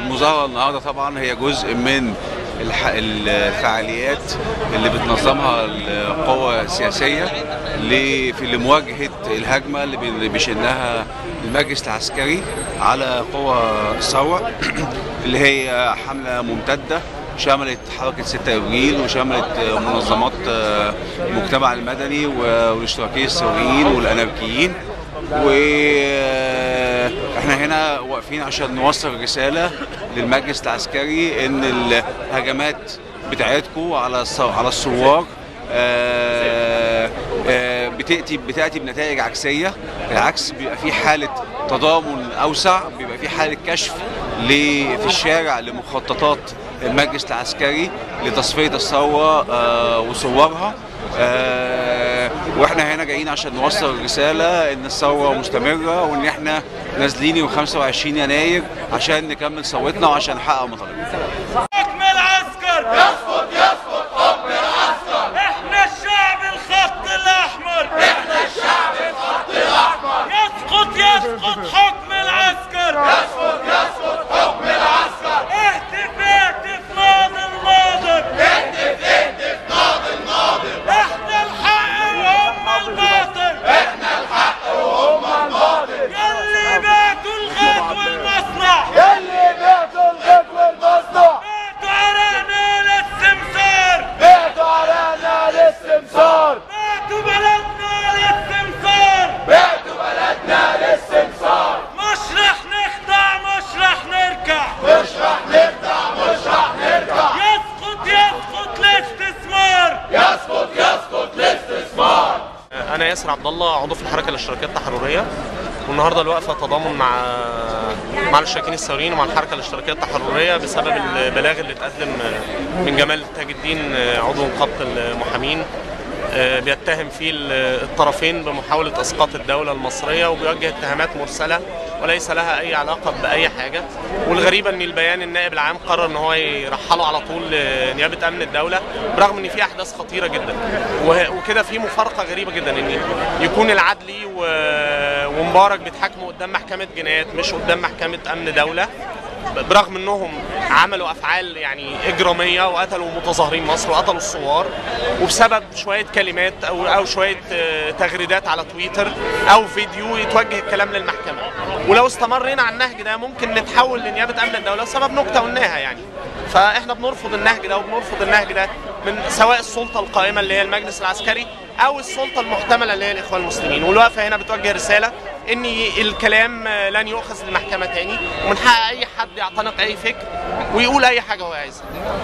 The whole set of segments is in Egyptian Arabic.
المظاهرة النهاردة طبعا هي جزء من الح- الفعاليات اللي بتنظمها القوى السياسية ل- في لمواجهة الهجمة اللي بي- اللي بيشنها المجلس العسكري على قوى الثورة اللي هي حملة ممتدة شملت حركة 6 ابريل وشملت منظمات المجتمع المدني والاشتراكيين الثوريين والاناركيين واحنا هنا واقفين عشان نوصل رسالة للمجلس العسكري ان الهجمات بتاعتكم على الث- على الثوار آه، آه، بتاتي بتاتي بنتائج عكسيه بالعكس بيبقى في حاله تضامن اوسع بيبقى في حاله كشف ل- في الشارع لمخططات المجلس العسكري لتصفيه الثوره آه، وصورها آه، واحنا هنا جايين عشان نوصل رساله ان الثوره مستمره وان احنا نازلين يوم 25 يناير عشان نكمل ثورتنا وعشان نحقق مطالبنا حكم العسكر يسقط يسقط حكم العسكر احنا الشعب الخط الاحمر احنا الشعب الخط الاحمر يسقط يسقط حكم العسكر يسقط يسقط حكم العسكر اهتف اهتف ناضل ناضل اهتف اهتف ناضل ناضل احنا الحق وهم الباطل احنا الحق وهم الباطل يلي بعتوا الغد والمصنع اللي بعتوا الغد والمصنع بعتوا عرانا للسمسار بعتوا علينا للسمسار بعتوا بلدنا للسمسار بعتوا بلدنا للسمسار مش رح نخدع مش رح نركع مش رح نخدع مش رح نرجع يسقط يسقط الاستثمار يسقط يسقط الاستثمار انا ياسر عبد الله عضو في الحركه الاشتراكيه التحرريه والنهارده الوقفه تضامن مع مع الاشتراكيين الثوريين ومع الحركه الاشتراكيه التحرريه بسبب البلاغ اللي اتقدم من جمال تاج الدين عضو نقابه المحامين بيتهم فيه الطرفين بمحاوله اسقاط الدوله المصريه وبيوجه اتهامات مرسله وليس لها اي علاقه باي حاجه والغريبه ان البيان النائب العام قرر ان هو يرحله على طول لنيابه امن الدوله برغم ان في احداث خطيره جدا وه- وكده في مفارقه غريبه جدا ان يكون العدلي و- ومبارك بيتحاكموا قدام محكمه جنايات مش قدام محكمه امن دوله برغم انهم عملوا افعال يعني اجراميه وقتلوا متظاهرين مصر وقتلوا الثوار وبسبب شويه كلمات او او شويه آه، تغريدات على تويتر او فيديو يتوجه الكلام للمحكمه ولو استمرينا على النهج ده ممكن نتحول لنيابه امن الدوله بسبب نكته قلناها يعني فاحنا بنرفض النهج ده وبنرفض النهج ده من سواء السلطه القائمه اللي هي المجلس العسكري او السلطه المحتمله اللي هي الاخوان المسلمين والوقفه هنا بتوجه رساله ان الكلام لن يؤخذ للمحكمه تاني ومن حق اي حد يعتنق اي فكر ويقول اي حاجه هو عايزها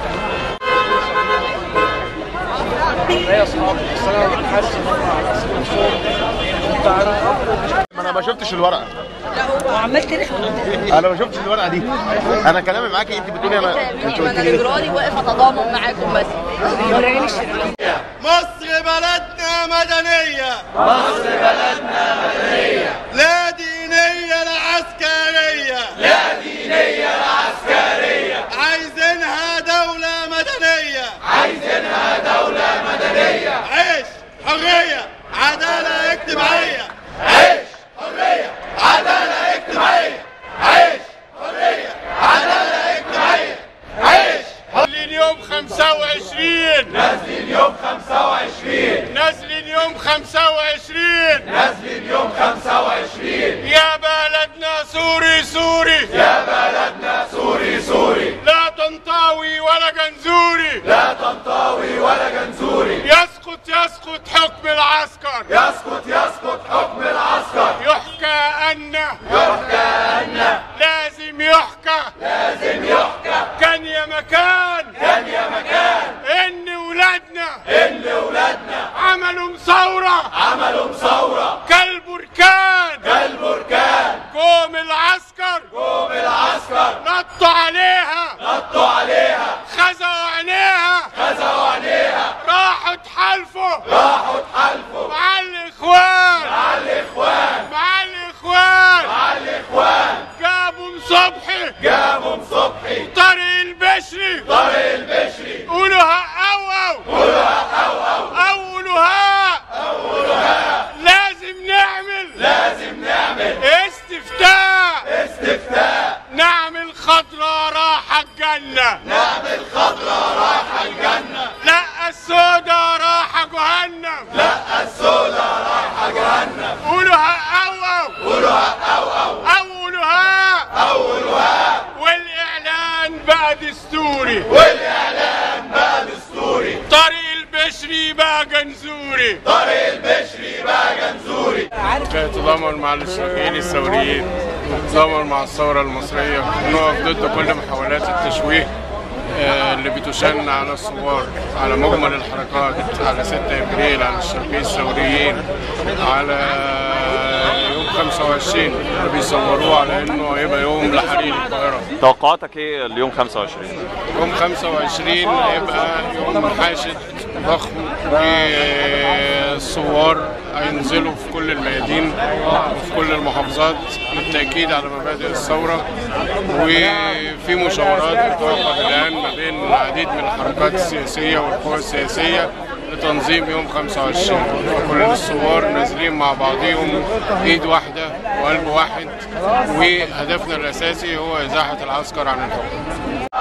ما انا ما شفتش الورقه وعملت رحله انا ما شفتش الورقه دي انا كلامي معاكي انت بتقولي انا انت قلت انا لي ليبرالي واقف اتضامن معاكم بس مصر بلدنا مدنية مصر بلدنا مدنية لا دينية لا عسكرية لا دينية لا عسكرية عايزينها دولة مدنية عايزينها دولة مدنية عيش حرية عدالة اجتماعية عيش حرية عدالة اجتماعية عيش حرية عدالة اجتماعية عيش نازلين يوم 25 نازلين يوم 25 نازلين يوم 25 نازلين يوم 25 يا بلدنا سوري سوري يا بلدنا سوري سوري لا تنطوي ولا جنزوري لا تنطوي ولا جنزوري يسقط يسقط حكم العسكر يسقط يسقط حكم العسكر يحكى أن يحكى أن لازم يحكى لازم يحكى كان يا مكان كان يا مكان ان ولادنا ان ولادنا عملوا ثورة عملوا ثورة كالبركان كالبركان قوم العسكر قوم العسكر نطوا عليها نطوا عليها خزوا عينيها خزوا عينيها راحوا تحالفوا راحوا تحالفوا مع الاخوان مع الاخوان مع الاخوان مع الاخوان جابوا صبحي جابوا صبحي طارق البشري طارق البشري قولوا ها او او قولوا ها او او قولوا ها قولوا ها لازم نعمل لازم نعمل استفتاء استفتاء نعمل الخضراء راح الجنة نعم الخضراء راح الجنة لا السوداء راح جهنم لا السوداء راح جهنم قولوها أو أو قولوها أو أو أولها أولها والإعلان بقى دستوري والإعلان بقى دستوري طريق البشري بقى جنزوري طريق البشري بقى جنزوري تتضامن مع الاشتراكيين الثوريين تتضامن مع الثورة المصرية نقف ضد كل محاولات التشويه آه، اللي بتشن على الثوار على مجمل الحركات على 6 ابريل على الاشتراكيين الثوريين على يوم 25 اللي بيصوروه على انه هيبقى يوم لحرير القاهره توقعاتك ايه اليوم 25 يوم 25 هيبقى يوم حاشد ضخم الثوار هينزلوا في كل الميادين وفي كل المحافظات بالتأكيد على مبادئ الثورة وفي مشاورات بتوقف الآن ما بين العديد من الحركات السياسية والقوى السياسية لتنظيم يوم 25 كل الثوار نازلين مع بعضهم ايد واحدة وقلب واحد وهدفنا الأساسي هو إزاحة العسكر عن الحكم